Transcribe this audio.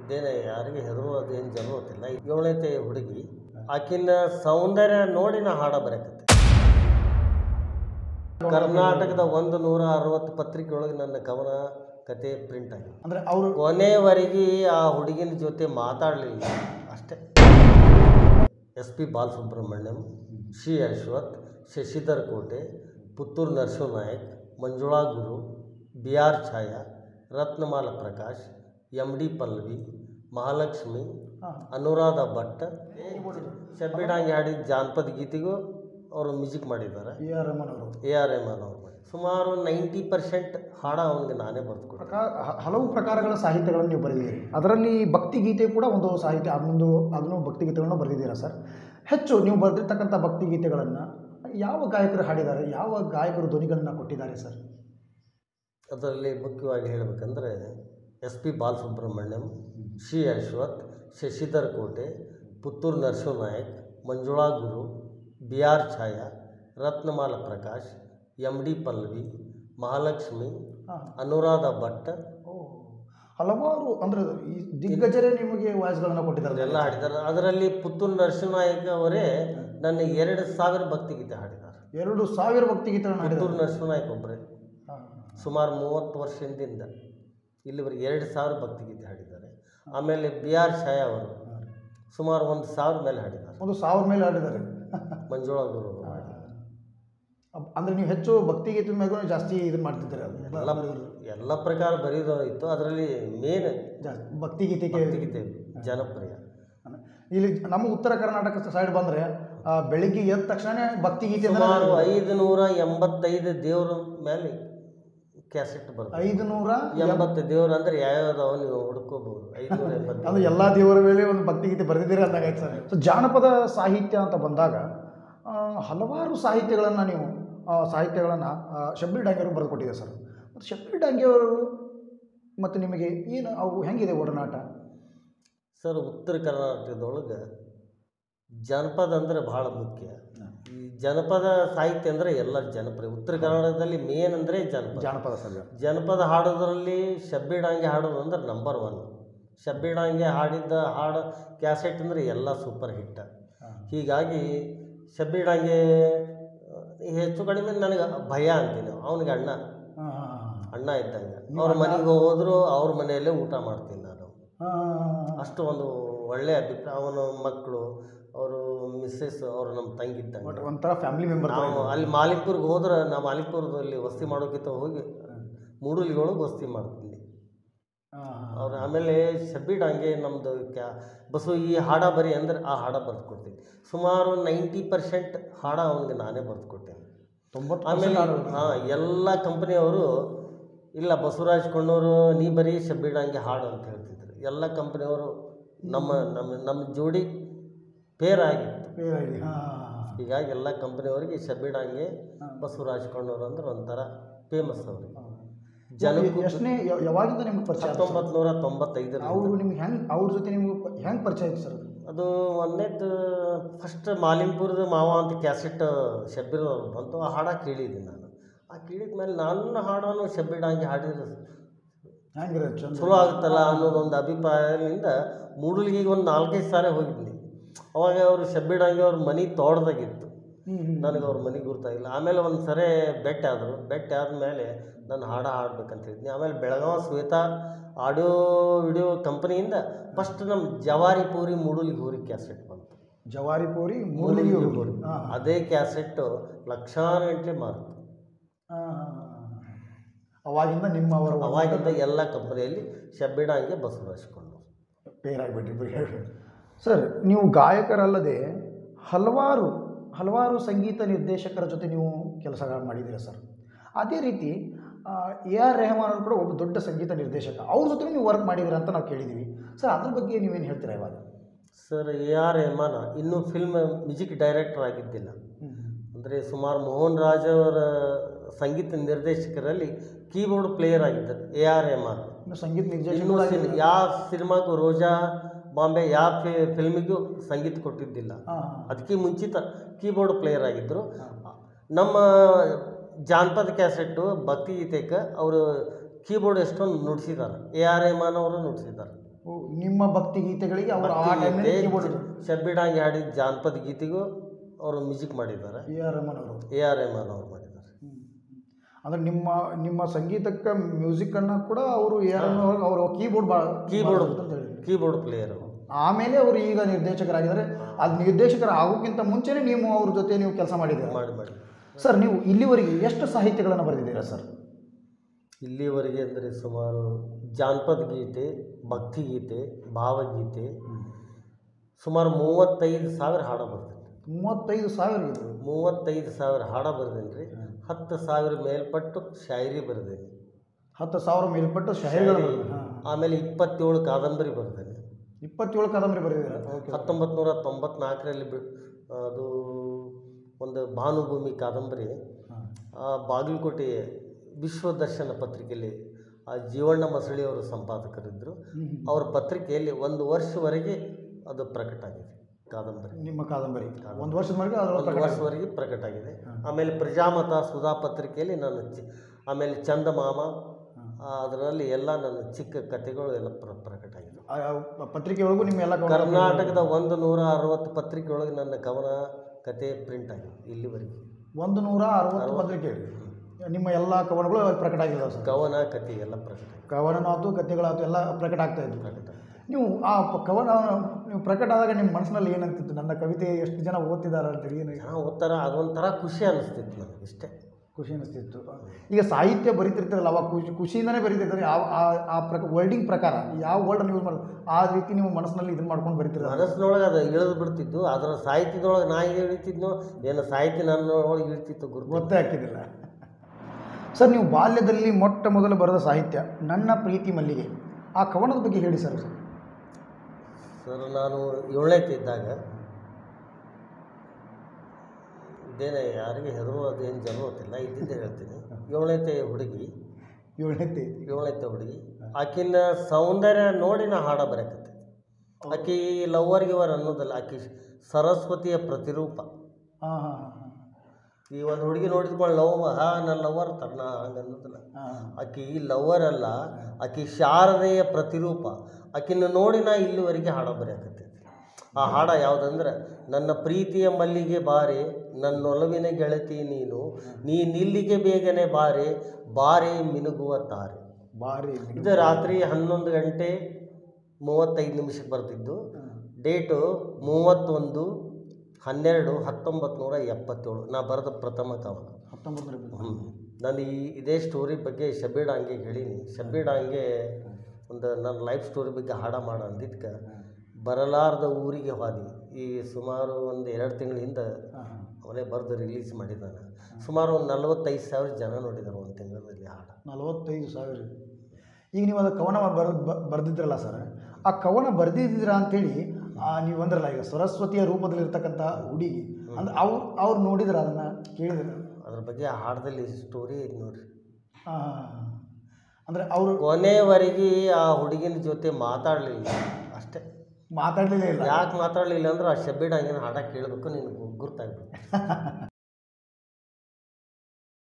ಇದೇನೆ ಯಾರಿಗೆ ಹೆದರುವುದೇನು ಜರುರತ್ತಿಲ್ಲ ಏಳನೇತೆ ಹುಡುಗಿ ಆಕಿನ ಸೌಂದರ್ಯ ನೋಡಿ ನಾ ಹಾಡ ಬರೆಕತ್ತೆ ಕರ್ನಾಟಕದ ಒಂದು ನೂರ ಅರವತ್ತು ಪತ್ರಿಕೆ ಒಳಗೆ ನನ್ನ ಕವನ ಕತೆ ಪ್ರಿಂಟ್ ಆಗಿದೆ ಅಂದರೆ ಅವರು ಕೊನೆವರೆಗೆ ಆ ಹುಡುಗಿನ ಜೊತೆ ಮಾತಾಡಲಿಲ್ಲ ಅಷ್ಟೇ S P Balasubrahmanyam Shri Ashwath Shashidhar Kote Puttur Narasimha Nayak Manjula Guru B R Chaya Ratnamala Prakash M D Pallavi Mahalakshmi ಹಾಂ ಅನುರಾಧ ಭಟ್ ಶಬ್ಬಿಡಾಂಗಿ ಹಾಡಿದ ಜಾನಪದ ಗೀತೆಗೂ ಅವರು ಮ್ಯೂಸಿಕ್ ಮಾಡಿದ್ದಾರೆ ಎ ಆರ್ ರಮನ್ ಅವರು ಎ ಆರ್ ರೆಹಮಾನ್ ಅವರು ಸುಮಾರು ನೈಂಟಿ ಪರ್ಸೆಂಟ್ ಹಾಡ ಅವನಿಗೆ ನಾನೇ ಬರೆದು ಕೊಟ್ಟೆ ಪ್ರಕಾರ ಹ- ಹಲವು ಪ್ರಕಾರಗಳ ಸಾಹಿತ್ಯಗಳನ್ನು ನೀವು ಬರೆದಿದ್ದೀರಿ ಅದರಲ್ಲಿ ಭಕ್ತಿಗೀತೆ ಕೂಡ ಒಂದು ಸಾಹಿತ್ಯ ಅದೊಂದು ಅದನ್ನು ಭಕ್ತಿಗೀತೆಗಳನ್ನು ಬರೆದಿದ್ದೀರಾ ಸರ್ ಹೆಚ್ಚು ನೀವು ಬರೆದಿರ್ತಕ್ಕಂಥ ಭಕ್ತಿಗೀತೆಗಳನ್ನು ಯಾವ ಗಾಯಕರು ಹಾಡಿದ್ದಾರೆ ಯಾವ ಗಾಯಕರು ಧ್ವನಿಗಳನ್ನು ಕೊಟ್ಟಿದ್ದಾರೆ ಸರ್ ಅದರಲ್ಲಿ ಮುಖ್ಯವಾಗಿ ಹೇಳಬೇಕಂದ್ರೆ S P Balasubrahmanyam Shri Ashwath Shashidhar Kote Puttur Narasimha Nayak Manjula Guru B R Chaya Ratnamala Prakash M D Pallavi Mahalakshmi ಹಾಂ ಅನುರಾಧ ಭಟ್ ಓ ಹಲವಾರು ಅಂದರೆ ಈ ದಿಗ್ಗಜರೇ ನಿಮಗೆ ವಾಯ್ಸ್ಗಳನ್ನು ಕೊಟ್ಟಿದ್ದಾರೆ ಅವರೆಲ್ಲ ಹಾಡಿದ್ದಾರೆ ಅದರಲ್ಲಿ ಪುತ್ತೂರು ನರಸಿಂಹನಾಯಕ್ ಅವರೇ ನನ್ನ ಎರಡು ಸಾವಿರ ಭಕ್ತಿಗೀತೆ ಹಾಡಿದ್ದಾರೆ ಎರಡು ಸಾವಿರ ಭಕ್ತಿಗೀತೆಗಳನ್ನು ಪುತ್ತೂರು ಹಾಡಿದ್ದಾರೆ ನರಸಿಂಹನಾಯಕ್ ಒಬ್ಬರೇ ಹಾಂ ಸುಮಾರು ಮೂವತ್ತು ವರ್ಷ ಹಿಂದಿಂದ ಇಲ್ಲಿವರೆಗೆ ಎರಡು ಸಾವಿರ ಭಕ್ತಿಗೀತೆ ಹಾಡಿದ್ದಾರೆ ಆಮೇಲೆ ಬಿ ಆರ್ ಛಾಯಾ ಅವರು ಸುಮಾರು ಒಂದು ಸಾವಿರ ಮೇಲೆ ಹಾಡಿದ್ದಾರೆ ಒಂದು ಸಾವಿರ ಮೇಲೆ ಹಾಡಿದ್ದಾರೆ ಮಂಜುಳಾ ಗುರು ಅವರು ಹಾಡಿದ್ದಾರೆ. ಅಬ್- ಅಂದ್ರೆ ನೀವು ಹೆಚ್ಚು ಭಕ್ತಿಗೀತೆ ಮ್ಯಾಗೂ ಜಾಸ್ತಿ ಇದನ್ನ ಮಾಡ್ತಿದ್ದೀರ ಎಲ್ಲ ಎಲ್ಲ ಪ್ರಕಾರ ಬರೆಯೋದು ಇತ್ತು ಅದರಲ್ಲಿ ಮೇನ್ ಜಾಸ್ತಿ ಭಕ್ತಿಗೀತೆಗೆ ಭಕ್ತಿಗೀತೆ ಜನಪ್ರಿಯ ಇಲ್ಲಿ ನಮ್ಮ ಉತ್ತರ ಕರ್ನಾಟಕ ಸೈಡ್ ಬಂದರೆ ಬೆಳಿಗ್ಗೆ ಎದ್ದ ತಕ್ಷಣ ಭಕ್ತಿಗೀತೆ ಸುಮಾರು ಐದು ನೂರ ಎಂಬತ್ತೈದು ದೇವ್ರ ಮೇಲೆ ಕ್ಯಾಸೆಟ್ ಬರ್ತದೆ ಐದು ನೂರ ಎಂಬತ್ತು ದೇವ್ರು ಅಂದ್ರೆ ಯಾವ್ಯಾವ ನೀವು ಹುಡ್ಕೋಬಹುದು ಐದುನೂರ ಎಂಬತ್ತು ಅಂದ್ರೆ ಎಲ್ಲ ದೇವರ ಮೇಲೆ ಒಂದು ಭಕ್ತಿಗೀತೆ ಬರೆದಿದ್ದೀರಿ ಅಂದಾಗೈತೆ ಸರ್ ಸೊ ಜಾನಪದ ಸಾಹಿತ್ಯ ಅಂತ ಬಂದಾಗ ಆ, ಹಲವಾರು ಸಾಹಿತ್ಯಗಳನ್ನು ನೀವು ಆ, ಸಾಹಿತ್ಯಗಳನ್ನು ಶಬ್ಬೀರ್ ಡಾಂಗಿಯವರು ಬರೆದು ಕೊಟ್ಟಿದ್ದಾರೆ ಸರ್ ಮತ್ತು ಶಬ್ಬೀರ್ ಡಾಂಗಿಯವರು ಮತ್ತು ನಿಮಗೆ ಏನು ಅವು ಹೆಂಗಿದೆ ಒಡನಾಟ ಸರ್ ಉತ್ತರ ಕರ್ನಾಟಕದೊಳಗೆ ಜನಪದ ಅಂದರೆ ಭಾಳ ಮುಖ್ಯ ಈ ಜನಪದ ಸಾಹಿತ್ಯ ಅಂದರೆ ಎಲ್ಲ ಜನಪ್ರಿಯ ಉತ್ತರ ಕರ್ನಾಟಕದಲ್ಲಿ ಮೇನ್ ಅಂದರೆ ಜನಪದ ಜಾನಪದ ಸರ್ ಜನಪದ ಹಾಡೋದ್ರಲ್ಲಿ ಶಬ್ಬಿಡಾಂಗೆ ಹಾಡೋದು ಅಂದ್ರೆ ನಂಬರ್ ಒನ್ ಶಬ್ಬಿಡಾಂಗೆ ಹಾಡಿದ್ದ ಹಾಡು ಕ್ಯಾಸೆಟ್ ಅಂದರೆ ಎಲ್ಲ ಸೂಪರ್ ಹಿಟ್ ಹೀಗಾಗಿ ಶಬ್ಬಿಡಾಂಗೆ ಹೆಚ್ಚು ಕಡಿಮೆ ನನಗೆ ಭಯ ಅಂತೀನಿ ಅವನಿಗೆ ಅಣ್ಣ ಹಾಂ ಹಾಂ ಅಣ್ಣ ಇದ್ದಂಗೆ ಅವ್ರ ಮನೆಗೆ ಹೋದ್ರು ಅವ್ರ ಮನೆಯಲ್ಲೇ ಊಟ ಮಾಡ್ತೀನಿ ನಾನು ಹಾಂ ಅಷ್ಟು ಒಂದು ಒಳ್ಳೆಯ ಅಭಿಪ್ರಾಯ ಅವನ ಮಕ್ಕಳು ಅವರು ಮಿಸ್ಸೆಸ್ ಅವರು ನಮ್ಮ ತಂಗಿ ಇದ್ದಂಗೆ ಬಟ್ ಒಂಥರ ಫ್ಯಾಮಿಲಿ ಮೆಂಬರ್ ನಾವು ಅಲ್ಲಿ ಮಾಲಿಕ್ಪುರ್ಗೆ ಹೋದ್ರೆ ನಾ ಮಾಲಿಕ್ಪುರದಲ್ಲಿ ವಸ್ತಿ ಮಾಡೋಕ್ಕಿಂತ ಹೋಗಿ ಮೂಡಲಿಗೆ ಒಳಗೆ ವಸ್ತಿ ಮಾಡ್ತೀನಿ ಅವ್ರು ಆಮೇಲೆ ಶಬ್ಬೀಡ್ ಹಂಗೆ ನಮ್ಮದು ಕ್ಯಾ ಬಸ್ಸು ಈ ಹಾಡ ಬರಿ ಅಂದ್ರೆ ಆ ಹಾಡ ಬರೆದು ಕೊಡ್ತೀನಿ ಸುಮಾರು ನೈಂಟಿ ಪರ್ಸೆಂಟ್ ಹಾಡ ಅವನಿಗೆ ನಾನೇ ಬರೆದು ಕೊಟ್ಟೇನೆ ತೊಂಬತ್ತು ಆಮೇಲೆ ಹಾಂ ಎಲ್ಲ ಕಂಪ್ನಿಯವರು ಇಲ್ಲ ಬಸವರಾಜ್ ಕೊಂಡವರು ನೀ ಬರೀ ಶಬ್ಬಿಡಂಗೆ ಹಾಡು ಅಂತ ಹೇಳ್ತಿದ್ರು ಎಲ್ಲ ಕಂಪ್ನಿಯವರು ನಮ್ಮ ನಮ್ಮ ನಮ್ಮ ಜೋಡಿ ಪೇರ್ ಆಗಿತ್ತು ಹಾಂ ಹೀಗಾಗಿ ಎಲ್ಲ ಕಂಪ್ನಿಯವರಿಗೆ ಶಬ್ಬಿಡಂಗೆ ಬಸವರಾಜ್ ಕೊಂಡವರು ಅಂದ್ರೆ ಒಂಥರ ಫೇಮಸ್ ಅವ್ರಿಗೆ ಜನಕ್ಕೂ ಎಷ್ಟನೇ ಯ- ಯಾವಾಗಿಂದ ನಿಮ್ಗೆ ಪರಿಚಯ ಆಯ್ತು? ಹತ್ತೊಂಬತ್ತು ನೂರ ತೊಂಬತ್ತೈದರ ಅವರು ನಿಮ್ಗೆ ಹೆಂಗೆ ಅವ್ರ ಜೊತೆ ನಿಮ್ಗೆ ಹೆಂಗೆ ಪರಿಚಯ ಆಯ್ತು ಸರ್ ಅದು ಒಂದೇದು ಫಸ್ಟ್ ಮಾಲಿಂಪುರದ ಮಾವ ಅಂತ ಕ್ಯಾಸೆಟ್ ಶಬ್ಬೀರ್ ಅವ್ರು ಬಂತು ಆ ಹಾಡ ಕೇಳಿದ್ದೀನಿ ನಾನು ಆ ಕೇಳಿದ ಮೇಲೆ ನನ್ನ ಹಾಡನ್ನು ಶಬ್ಬಿಡಂಗೆ ಹಾಡಿದ್ರೆ ಹೆಂಗಿರ ಚಂದ ಚಲೋ ಆಗುತ್ತಲ್ಲ ಅನ್ನೋದೊಂದು ಅಭಿಪ್ರಾಯದಿಂದ ಮೂಡಲ್ಗಿಗೆ ಒಂದು ನಾಲ್ಕೈದು ಸಾರಿ ಹೋಗಿದ್ನಿ ಅವಾಗ ಅವರು ಶಬ್ಬಿಡಂಗೆ ಅವ್ರ ಮನೆ ತೋಟದಾಗಿತ್ತು ಹ್ಞೂ ಹ್ಞೂ ನನಗೆ ಅವ್ರ ಮನೆ ಗುರ್ತಾಗಿಲ್ಲ ಆಮೇಲೆ ಒಂದು ಸರಿ ಬೆಟ್ಟ ಆದರು ಬೆಟ್ಟ ಆದಮೇಲೆ ನಾನು ಹಾಡ ಹಾಡ್ಬೇಕಂತ ಹೇಳಿದ್ನಿ ಆಮೇಲೆ ಬೆಳಗಾವಿ ಶ್ವೇತಾ ಆಡಿಯೋ ವಿಡಿಯೋ ಕಂಪ್ನಿಯಿಂದ ಫಸ್ಟ್ ನಮ್ಮ ಜವಾರಿ ಪೂರಿ ಮೂಡಲ್ಗಿ ಊರಿ ಕ್ಯಾಸೆಟ್ ಬಂತು ಜವಾರಿ ಪೋರಿ ಮೂಲಿಗೆ ಪೂರಿ ಹಾಂ ಅದೇ ಕ್ಯಾಸೆಟ್ಟು ಲಕ್ಷಾನು ಗಂಟೆ ಮಾರ್ತು ಅವಾಗಿಂದ ನಿಮ್ಮ ಅವರ ಅವಾಗಿಂದ ಎಲ್ಲ ಕಂಪ್ನಿಯಲ್ಲಿ ಶಬ್ಬಿಡಂಗೆ ಬಸವರಾಜ್ಕೊಂಡು ಪೇರ್ ಆಗಿಬಿಟ್ರಿ ಸರ್ ನೀವು ಗಾಯಕರಲ್ಲದೆ ಹಲವಾರು ಹಲವಾರು ಸಂಗೀತ ನಿರ್ದೇಶಕರ ಜೊತೆ ನೀವು ಕೆಲಸ ಮಾಡಿದ್ದೀರಾ ಸರ್ ಅದೇ ರೀತಿ ಎ ಆರ್ ರೆಹಮಾನ್ ಅವರು ಕೂಡ ಒಬ್ಬ ದೊಡ್ಡ ಸಂಗೀತ ನಿರ್ದೇಶಕ ಅವ್ರ ಜೊತೆ ನೀವು ವರ್ಕ್ ಮಾಡಿದ್ದೀರಾ ಅಂತ ನಾವು ಕೇಳಿದ್ದೀವಿ ಸರ್ ಅದ್ರ ಬಗ್ಗೆ ನೀವೇನು ಹೇಳ್ತೀರಾ ಇವಾಗ ಸರ್ ಎ ಆರ್ ರೆಹಮಾನ ಇನ್ನೂ ಫಿಲ್ಮ್ ಮ್ಯೂಸಿಕ್ ಡೈರೆಕ್ಟರ್ ಆಗಿದ್ದಿಲ್ಲ ಅಂದರೆ ಸುಮಾರು ಮೋಹನ್ ರಾಜ್ ಅವರ ಸಂಗೀತ ನಿರ್ದೇಶಕರಲ್ಲಿ ಕೀಬೋರ್ಡ್ ಪ್ಲೇಯರ್ ಆಗಿದ್ದರು ಎ ಆರ್ ರೆಹಮಾನ್ ಇನ್ನು ಸಂಗೀತ ನಿರ್ದೇಶಕ ಇನ್ನೂ ಸಿನ್ ಯಾವ ಸಿನಿಮಾಗೂ ರೋಜಾ ಬಾಂಬೆ ಯಾವ ಫಿ ಫಿಲ್ಮಿಗೂ ಸಂಗೀತ ಕೊಟ್ಟಿದ್ದಿಲ್ಲ ಹಾಂ ಅದಕ್ಕೆ ಮುಂಚಿತ ಕೀಬೋರ್ಡ್ ಪ್ಲೇಯರ್ ಆಗಿದ್ದರು ನಮ್ಮ ಜಾನಪದ ಕ್ಯಾಸೆಟ್ಟು ಭಕ್ತಿಗೀತೆಗೆ ಅವರು ಕೀಬೋರ್ಡ್ ಎಷ್ಟೊಂದು ನುಡಿಸಿದ್ದಾರೆ ಎ ಆರ್ ರೆಹಮಾನ್ ಅವರು ನುಡಿಸಿದ್ದಾರೆ ಓ, ನಿಮ್ಮ ಭಕ್ತಿ ಗೀತೆಗಳಿಗೆ ಅವರು ಆ ಟೈಮ್ನಲ್ಲಿ ಕೀಬೋರ್ಡ್ ಶಬ್ಬಿಡಾಂಗಿ ಹಾಡಿದ ಜಾನಪದ ಗೀತೆಗೂ ಅವರು ಮ್ಯೂಸಿಕ್ ಮಾಡಿದ್ದಾರೆ ಎ ಆರ್ ರೆಹಮಾನ್ ಅವರು ಎ ಆರ್ ರೆಹಮಾನ್ ಅವ್ರು ಮಾಡಿದ್ದಾರೆ ಅಂದರೆ ನಿಮ್ಮ ನಿಮ್ಮ ಸಂಗೀತಕ್ಕೆ ಮ್ಯೂಸಿಕ್ಕನ್ನು ಕೂಡ ಅವರು ಎ ಆರ್ ರೆಹಮಾನ್ ಅವರು ಕೀಬೋರ್ಡ್ ಬಾ ಕೀಬೋರ್ಡ್ ಅಂತ ಹೇಳಿ ಕೀಬೋರ್ಡ್ ಪ್ಲೇಯರ್ ಆಮೇಲೆ ಅವರು ಈಗ ನಿರ್ದೇಶಕರಾಗಿದ್ದಾರೆ ಅದು ನಿರ್ದೇಶಕರ ಆಗೋಕ್ಕಿಂತ ಮುಂಚೆನೇ ನೀವು ಅವ್ರ ಜೊತೆ ನೀವು ಕೆಲಸ ಮಾಡಿದ್ದೀರಾ ಮಾಡಿ ಮಾಡಿ ಸರ್ ನೀವು ಇಲ್ಲಿವರೆಗೆ ಎಷ್ಟು ಸಾಹಿತ್ಯಗಳನ್ನು ಬರೆದಿದ್ದೀರಾ ಸರ್ ಇಲ್ಲಿವರೆಗೆ ಅಂದರೆ ಸುಮಾರು ಜಾನಪದ ಗೀತೆ ಭಕ್ತಿಗೀತೆ ಭಾವಗೀತೆ ಸುಮಾರು ಮೂವತ್ತೈದು ಸಾವಿರ ಹಾಡ ಬರ್ತೀನಿ ಮೂವತ್ತೈದು ಸಾವಿರ ಇದು ಮೂವತ್ತೈದು ಸಾವಿರ ಹಾಡ ಬರ್ದೇನೆ ರೀ ಹತ್ತು ಸಾವಿರ ಮೇಲ್ಪಟ್ಟು ಶಾಯರಿ ಬರ್ದೇನೆ ಹತ್ತು ಸಾವಿರ ಮೇಲ್ಪಟ್ಟು ಶಾಹಿಗಳು ಹಾಂ ಆಮೇಲೆ ಇಪ್ಪತ್ತೇಳು ಕಾದಂಬರಿ ಬರ್ದೇನೆ ಇಪ್ಪತ್ತೇಳು ಕಾದಂಬರಿ ಬರೆದಿದ್ದೀರಾ ಓಕೆ ಹತ್ತೊಂಬತ್ತು ನೂರ ತೊಂಬತ್ನಾಲ್ಕರಲ್ಲಿ ಬಿ ಅದು ಒಂದು ಭಾನುಭೂಮಿ ಕಾದಂಬರಿ ಹಾಂ ಆ ಬಾಗಲಕೋಟೆ ವಿಶ್ವದರ್ಶನ ಪತ್ರಿಕೆಯಲ್ಲಿ ಆ ಜೀವಣ್ಣ ಮಸಳಿಯವರು ಸಂಪಾದಕರಿದ್ದರು ಅವರ ಪತ್ರಿಕೆಯಲ್ಲಿ ಒಂದು ವರ್ಷವರೆಗೆ ಅದು ಪ್ರಕಟ ಆಗಿದೆ ಕಾದಂಬರಿ ನಿಮ್ಮ ಕಾದಂಬರಿ ಒಂದು ವರ್ಷದವರೆಗೆ ಅದರ ಒಂದು ವರ್ಷವರೆಗೆ ಪ್ರಕಟ ಆಗಿದೆ ಆಮೇಲೆ ಪ್ರಜಾಮತ ಸುಧಾ ಪತ್ರಿಕೆಯಲ್ಲಿ ನಾನು ಚಿ- ಆಮೇಲೆ ಚಂದಮಾಮ ಆ, ಅದರಲ್ಲಿ ಎಲ್ಲ ನನ್ನ ಚಿಕ್ಕ ಕಥೆಗಳು ಎಲ್ಲ ಪ್ರ ಪ್ರಕಟ ಆಗಿದೆ ಪತ್ರಿಕೆಯೊಳಗೂ ನಿಮ್ಮ ಎಲ್ಲ ಕವನ ಕರ್ನಾಟಕದ ಒಂದು ನೂರ ಅರವತ್ತು ಪತ್ರಿಕೆ ಒಳಗೆ ನನ್ನ ಕವನ ಕತೆ ಪ್ರಿಂಟ್ ಆಗಿದೆ ಇಲ್ಲಿವರೆಗೆ ಒಂದು ನೂರ ಅರವತ್ತು ಪತ್ರಿಕೆ ನಿಮ್ಮ ಎಲ್ಲ ಕವನಗಳು ಅಲ್ಲಿ ಪ್ರಕಟ ಆಗಿದ್ದಾವೆ ಸರ್ ಕವನ ಕತೆ ಎಲ್ಲ ಪ್ರಕಟ ಆಗಿದೆ ಕವನನಾತು ಕಥೆಗಳಾತು ಎಲ್ಲ ಪ್ರಕಟ ಆಗ್ತಾ ಇದ್ವು ಪ್ರಕಟ ಆಗಿದೆ. ನೀವು ಆ ಪ- ಕವನ ನೀವು ಪ್ರಕಟ ಆದಾಗ ನಿಮ್ಮ ಮನಸ್ಸಿನಲ್ಲಿ ಏನಂತಿತ್ತು ನನ್ನ ಕವಿತೆ ಎಷ್ಟು ಜನ ಓದ್ತಿದ್ದಾರೆ ಅಂತೇಳಿ ಏನು ಜನ ಓದ್ತಾರ ಅದೊಂಥರ ಖುಷಿ ಅನಿಸ್ತಿತ್ತು ನನಗೆ ಇಷ್ಟೇ ಖುಷಿ ಅನಿಸ್ತಿತ್ತು ಈಗ ಸಾಹಿತ್ಯ ಬರೀತಿರ್ತಾರಲ್ಲ ಅವಾಗ ಖುಷಿ ಖುಷಿಯಿಂದನೇ ಬರೀತಿರ್ತಾರೆ ಯಾವ ಆ- ಆ ಪ್ರಕ ವರ್ಡಿಂಗ್ ಪ್ರಕಾರ ಯಾವ ವರ್ಡನ್ನು ಯೂಸ್ ಮಾಡೋದು ಆ ರೀತಿ ನೀವು ಮನಸ್ಸಿನಲ್ಲಿ ಇದನ್ನು ಮಾಡ್ಕೊಂಡು ಬರೀತಿರ ಮನಸ್ಸಿನೊಳಗೆ ಅದು ಇಳಿದು ಬಿಡ್ತಿದ್ದು ಅದರ ಸಾಹಿತ್ಯದೊಳಗೆ ನಾ ಹೇಗೆ ಇಳಿತಿದ್ನೋ ಏನು ಸಾಹಿತ್ಯ ನನ್ನ ಒಳಗೆ ಇಳ್ತಿತ್ತು ಗುರುತು ಗೊತ್ತೇ ಆಗ್ತಿದ್ದಿಲ್ಲ ಸರ್ ನೀವು ಬಾಲ್ಯದಲ್ಲಿ ಮೊಟ್ಟ ಮೊದಲು ಬರೆದ ಸಾಹಿತ್ಯ ನನ್ನ ಪ್ರೀತಿ ಮಲ್ಲಿಗೆ ಆ ಕವನದ ಬಗ್ಗೆ ಹೇಳಿ ಸರ್ ಸರ್ ನಾನು ಏಳನೇತಿ ಇದ್ದಾಗ ಇದೇನೆ ಯಾರಿಗೆ ಹೆದರು ಅದೇನು ಜರುರತ್ತಿಲ್ಲ ಇದ್ದಿದ್ದೇ ಹೇಳ್ತೀನಿ ಏಳನೇತೆ ಹುಡುಗಿ ಏಳನೇತಿ ಏಳನೇತೆ ಹುಡುಗಿ ಆಕಿನ ಸೌಂದರ್ಯ ನೋಡಿ ನಾ ಹಾಡ ಬರೆಕತ್ತೆ ಆಕಿ ಲವರ್ ಗಿವರ್ ಅನ್ನೋದಲ್ಲ ಆಕಿ ಸರಸ್ವತಿಯ ಪ್ರತಿರೂಪ ಹಾಂ ಹಾಂ ಹಾಂ ಈ ಒಂದು ಹುಡುಗಿ ನೋಡಿದ್ಕೊಂಡು ಲವ್ ಹಾ ನನ್ನ ಲವರ್ ತನ್ನ ಹಂಗೆ ಅನ್ನೋದಿಲ್ಲ ಹಾಂ ಆಕಿ ಲವರ್ ಅಲ್ಲ ಆಕಿ ಶಾರದೆಯ ಪ್ರತಿರೂಪ ಆಕಿನ ನೋಡಿ ನಾ ಇಲ್ಲಿವರೆಗೆ ಹಾಡ ಬರೆಯಕತ್ತೈತಿ ಆ ಹಾಡ ಯಾವುದಂದ್ರೆ ನನ್ನ ಪ್ರೀತಿಯ ಮಲ್ಲಿಗೆ ಬಾರೆ ನನ್ನೊಲವಿನ ಗೆಳತಿ ನೀನು ನೀನಿಲ್ಲಿಗೆ ಬೇಗನೆ ಬಾರೆ ಬಾರೆ ಮಿನುಗುವ ತಾರೆ ಭಾರಿ ಇದು ರಾತ್ರಿ ಹನ್ನೊಂದು ಗಂಟೆ ಮೂವತ್ತೈದು ನಿಮಿಷಕ್ಕೆ ಬರ್ತಿದ್ದು ಡೇಟು ಮೂವತ್ತೊಂದು ಹನ್ನೆರಡು ಹತ್ತೊಂಬತ್ತು ನೂರ ಎಪ್ಪತ್ತೇಳು ನಾ ಬರೆದ ಪ್ರಥಮ ಕವನ ಹತ್ತೊಂಬತ್ತು ನೂರ ಹ್ಮ್. ನಾನು ಈ ಇದೇ ಸ್ಟೋರಿ ಬಗ್ಗೆ ಶಬೀರ್ ಡಾಂಗೆ ಹೇಳೀನಿ ಶಬೀರ್ ಡಾಂಗೆ ಒಂದು ನನ್ನ ಲೈಫ್ ಸ್ಟೋರಿ ಬಗ್ಗೆ ಹಾಡ ಮಾಡ ಅಂದಿದ್ಕೆ ಬರಲಾರ್ದ ಊರಿಗೆ ಹೋದಿ ಈ ಸುಮಾರು ಒಂದು ಎರಡು ತಿಂಗಳ ಹಿಂದೆ ಹಾಂ ಹಾಂ ಅವನೇ ಬರೆದು ರಿಲೀಸ್ ಮಾಡಿದ್ದಾನೆ ಸುಮಾರು ಒಂದು ನಲ್ವತ್ತೈದು ಸಾವಿರ ಜನ ನೋಡಿದ್ದಾರೆ ಒಂದು ತಿಂಗಳಲ್ಲಿ ಹಾಡ ನಲವತ್ತೈದು ಸಾವಿರ ಈಗ ನೀವು ಅದು ಕವನ ಬರೆದು ಬರೆದಿದ್ರಲ್ಲ ಸರ್ ಆ ಕವನ ಬರೆದಿದ್ದೀರಾ ಅಂತೇಳಿ ಆ, ನೀವು ಅಂದ್ರಲ್ಲ ಈಗ ಸರಸ್ವತಿಯ ರೂಪದಲ್ಲಿರ್ತಕ್ಕಂಥ ಹುಡುಗಿ ಅಂದ್ರೆ ಅವ್ರು ಅವ್ರು ನೋಡಿದ್ರ ಅದನ್ನು ಕೇಳಿದ್ರ ಅದ್ರ ಬಗ್ಗೆ ಆ ಹಾಡದಲ್ಲಿ ಸ್ಟೋರಿ ಐತೆ ನೋಡ್ರಿ ಅಂದರೆ ಅವರು ಕೊನೆವರೆಗೆ ಆ ಹುಡುಗಿನ ಜೊತೆ ಮಾತಾಡಲಿಲ್ಲ ಅಷ್ಟೇ ಮಾತಾಡಲಿಲ್ಲ ಇಲ್ಲ ಯಾಕೆ ಮಾತಾಡಲಿಲ್ಲ ಅಂದ್ರೆ ಆ ಶಬ್ಬಿ ಡಾಂಗಿನ ಹಾಡ ಕೇಳಬೇಕು ನಿನಗೆ ಗುರ್ತಾಗ್ಬಿಡುತ್ತೆ